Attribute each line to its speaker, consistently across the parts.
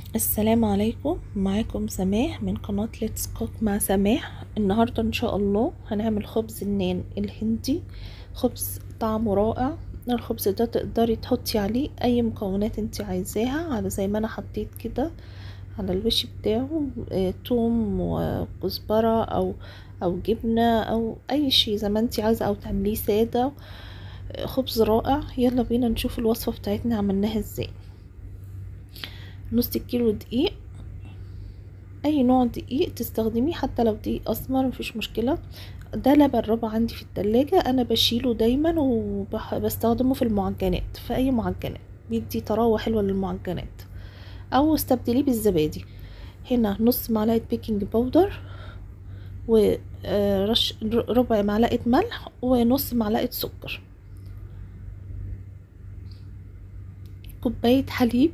Speaker 1: السلام عليكم معاكم سماح من قناة ليتس كوك مع سماح النهاردة ان شاء الله هنعمل خبز النان الهندي خبز طعمه رائع الخبز ده تقدري تحطي عليه اي مكونات انت عايزاها على زي ما انا حطيت كده على الوش بتاعه آه، توم وكزبرة او او جبنة او اي شيء زي ما انت عايزة او تعمليه سادة آه، خبز رائع يلا بينا نشوف الوصفة بتاعتنا عملناها ازاي نص كيلو دقيق اي نوع دقيق تستخدميه حتى لو دقيق اسمر مفيش مشكله ده لبن ربع عندي في التلاجة انا بشيله دايما وبستخدمه في المعجنات في اي معجنات بيدي طراوه حلوه للمعجنات او استبدليه بالزبادي هنا نص معلقه بيكنج باودر ورش ربع معلقه ملح ونص معلقه سكر كوبايه حليب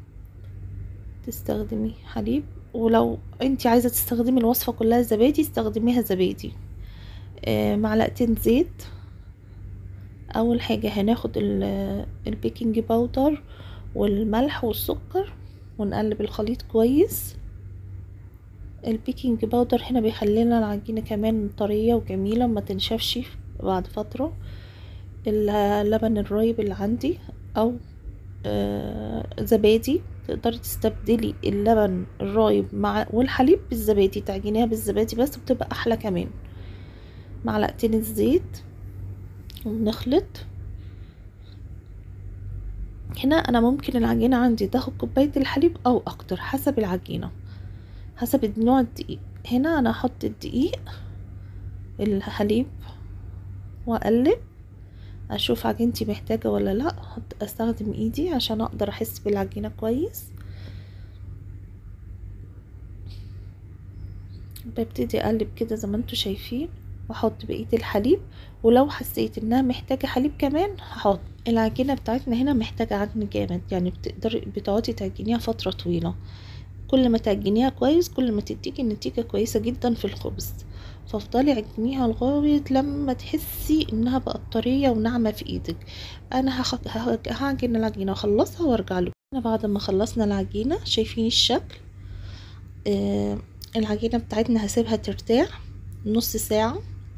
Speaker 1: تستخدمي حليب ولو انت عايزه تستخدمي الوصفه كلها زبادي استخدميها زبادي آه معلقتين زيت اول حاجه هناخد البيكنج باودر والملح والسكر ونقلب الخليط كويس البيكنج باودر هنا بيخلينا العجينه كمان طريه وجميله وما تنشفش بعد فتره اللبن الرايب اللي عندي او آه زبادي تقدري تستبدلي اللبن الرايب مع والحليب بالزبادي تعجنيها بالزبادي بس بتبقى احلى كمان معلقتين الزيت ونخلط هنا انا ممكن العجينه عندي تاخد كوبايه الحليب او اكتر حسب العجينه حسب نوع الدقيق هنا انا احط الدقيق الحليب واقلب اشوف عجينتي محتاجه ولا لا استخدم ايدي عشان اقدر احس بالعجينه كويس ببتدي اقلب كده زي ما انتوا شايفين واحط بقيه الحليب ولو حسيت انها محتاجه حليب كمان هحط العجينه بتاعتنا هنا محتاجه عجن جامد يعني بتقدري بتقعدي تعجنيها فتره طويله كل ما تعجنيها كويس كل ما تديكي نتيجه كويسه جدا في الخبز فافضلي عجنيها لغاية لما تحسي انها بقت طرية وناعمة في ايدك انا هعجن العجينة واخلصها وارجع لكم انا بعد ما خلصنا العجينة شايفين الشكل آه العجينة بتاعتنا هسيبها ترتاح نص ساعة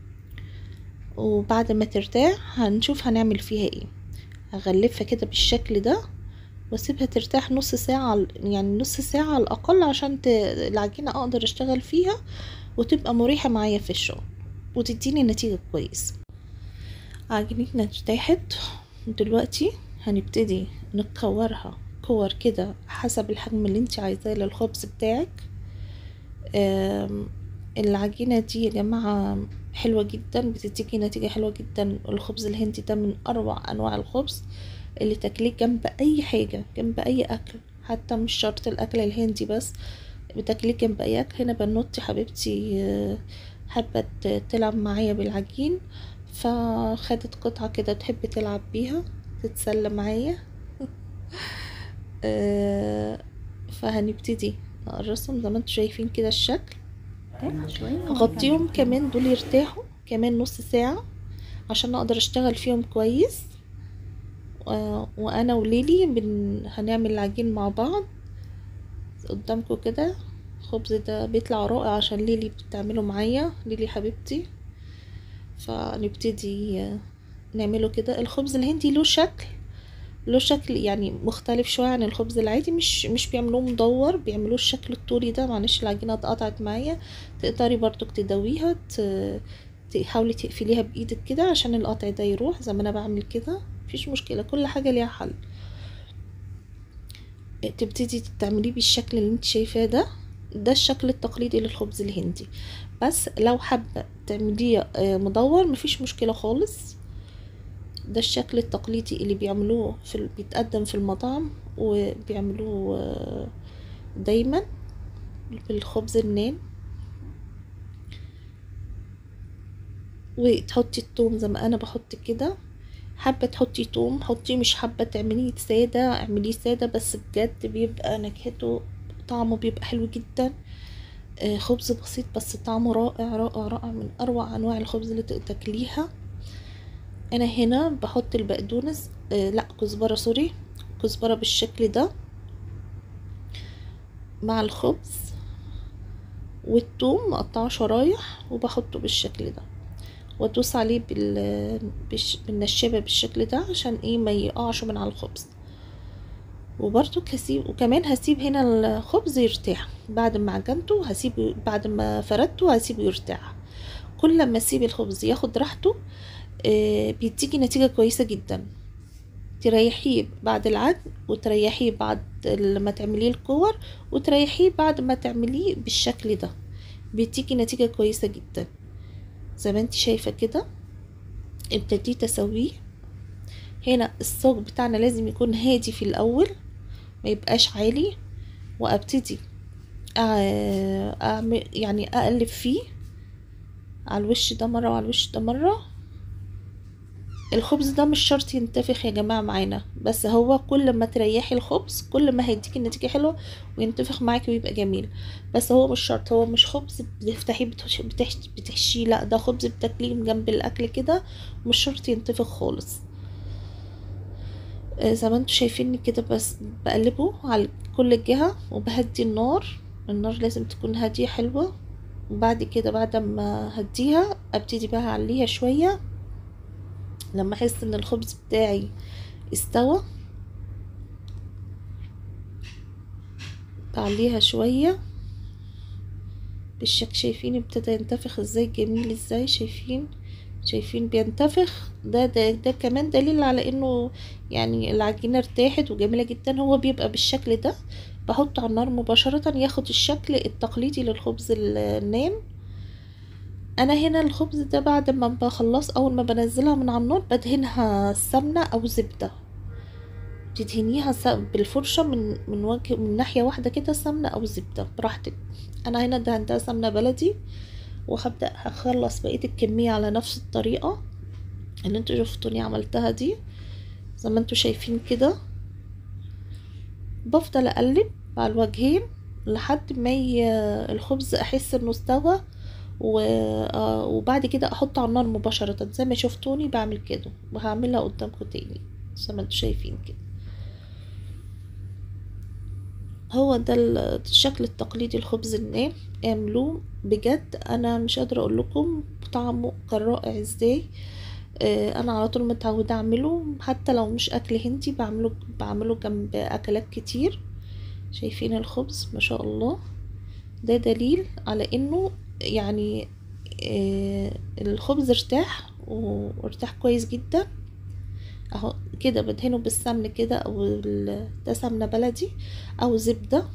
Speaker 1: وبعد ما ترتاح هنشوف هنعمل فيها ايه هغلفها كده بالشكل ده واسيبها ترتاح نص ساعة يعني نص ساعة على الأقل عشان ت... العجينة أقدر أشتغل فيها وتبقى مريحة معايا في الشغل وتديني نتيجة كويس عجينتنا ارتاحت دلوقتي هنبتدي نكورها كور كده حسب الحجم اللي انت عايزاه للخبز بتاعك العجينة دي يا جماعة حلوة جدا بتديكي نتيجة حلوة جدا الخبز الهندي ده من أروع أنواع الخبز اللي تاكليه جنب أي حاجة جنب أي أكل حتى مش شرط الأكل الهندي بس بتاكليه جنب أي أكل هنا بنوتي حبيبتي حابة تلعب معايا بالعجين فخدت قطعة كده تحب تلعب بيها تتسلى معايا فهنبتدي نقرصهم زي ما انتوا شايفين كده الشكل هغطيهم كمان دول يرتاحوا كمان نص ساعة عشان اقدر اشتغل فيهم كويس وانا وليلي بن... هنعمل العجين مع بعض قدامكم كده الخبز ده بيطلع رائع عشان ليلي بتعمله معايا ليلي حبيبتي فنبتدي نعمله كده الخبز الهندي له شكل له شكل يعني مختلف شوية عن الخبز العادي مش مش بيعملوه مدور بيعملوه الشكل الطولي ده معلش العجينة اتقطعت معايا تقدري برضك تدويها تحاولي تقفليها بايدك كده عشان القطع ده يروح زي ما انا بعمل كده مفيش مشكلة كل حاجة ليها حل تبتدي تعمليه بالشكل اللي انت شايفاه ده ده الشكل التقليدي للخبز الهندي بس لو حابة تعمليه مدور مفيش مشكلة خالص ده الشكل التقليدي اللي بيعملوه في بيتقدم في المطاعم وبيعملوه دايما بالخبز النان وتحطي التوم زي ما انا بحط كده حابة تحطي توم حطيه مش حابة تعمليه سادة اعمليه سادة بس بجد بيبقى نكهته طعمه بيبقى حلو جدا آه خبز بسيط بس طعمه رائع رائع رائع من اروع انواع الخبز اللي تاكليها انا هنا بحط البقدونس آه لا كزبرة سوري كزبرة بالشكل ده مع الخبز والثوم مقطعه شرايح وبحطه بالشكل ده وادوس عليه بال... بالش... بالنشابه بالشكل ده عشان ايه ما يقعش من على الخبز وبرضو هسيب وكمان هسيب هنا الخبز يرتاح بعد ما عجنته هسيبه بعد ما فردته هسيبه يرتاح كل ما اسيب الخبز ياخد راحته آه بيديكي نتيجة كويسة جدا تريحيه بعد العجن وتريحيه بعد لما تعمليه الكور وتريحيه بعد ما تعمليه بالشكل ده بيديكي نتيجة كويسة جدا زي ما انت شايفة كده ابتديت اسويه هنا الصاج بتاعنا لازم يكون هادي في الاول ما يبقاش عالي وابتدي اعمل يعني اقلب فيه على الوش ده مره وعلى الوش ده مره الخبز ده مش شرط ينتفخ يا جماعه معانا بس هو كل ما تريحي الخبز كل ما هيديكي النتيجه حلوه وينتفخ معاكي ويبقى جميل بس هو مش شرط هو مش خبز بتفتحيه بتحشيه لا ده خبز بتاكليه جنب الاكل كده مش شرط ينتفخ خالص زي ما انتوا شايفيني كده بس بقلبه على كل جهة وبهدي النار النار لازم تكون هادية حلوة وبعد كده بعد ما هديها ابتدي بقى اعليها شوية لما احس ان الخبز بتاعي استوى بعليها شوية بالشكل شايفين ابتدى ينتفخ ازاي جميل ازاي شايفين شايفين بينتفخ ده ده ده كمان دليل على انه يعني العجينه ارتاحت وجميله جدا هو بيبقى بالشكل ده بحطه على النار مباشره ياخد الشكل التقليدي للخبز النان انا هنا الخبز ده بعد ما بخلص اول ما بنزلها من على النار بدهنها سمنه او زبده تدهنيها بالفرشه من من وجه من ناحيه واحده كده سمنه او زبده براحتك انا هنا دهنتها سمنه بلدي وهبدأ هخلص بقية الكمية على نفس الطريقة اللي انتوا شفتوني عملتها دي زي ما انتوا شايفين كده بفضل اقلب على الوجهين لحد ما الخبز احس انه استوى وبعد كده احطه على النار مباشرة زي ما شفتوني بعمل كده وهعملها قدامكم تاني زي ما انتوا شايفين كده هو ده الشكل التقليدي الخبز النام اعملوه بجد انا مش قادره اقول لكم طعمه كان رائع ازاي آه انا على طول متعوده اعمله حتى لو مش اكل هندي بعمله بعمله جنب اكلات كتير شايفين الخبز ما شاء الله ده دليل على انه يعني آه الخبز ارتاح وارتاح كويس جدا اهو كده بدهنه بالسمن كده او ده سمنه بلدي او زبده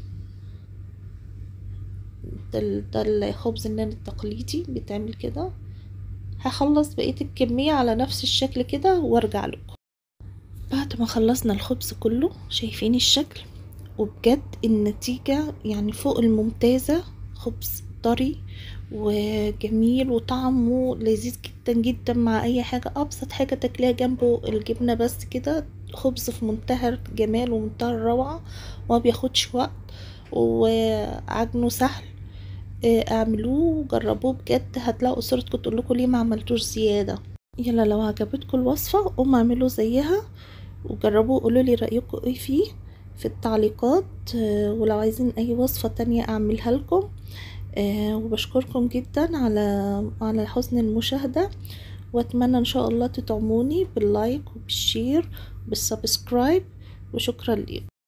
Speaker 1: ده, ده الخبز النان التقليدي بيتعمل كده هخلص بقية الكمية على نفس الشكل كده وارجع لكم بعد ما خلصنا الخبز كله شايفين الشكل وبجد النتيجة يعني فوق الممتازة خبز طري وجميل وطعمه لذيذ جدا جدا مع اي حاجة ابسط حاجة تاكليها جنبه الجبنة بس كده خبز في منتهى الجمال ومنتهى الروعة وما بياخدش وقت وعجنه سهل اعملوه وجربوه بجد هتلاقوا صورتكم تقول لكم ليه ما عملتوش زياده يلا لو عجبتكم الوصفه قوموا اعملوا زيها وجربوه قولوا لي رايكم ايه فيه في التعليقات ولو عايزين اي وصفه تانية اعملها لكم وبشكركم جدا على على حسن المشاهده واتمنى ان شاء الله تدعموني باللايك وبالشير وبالسبسكرايب وشكرا لكم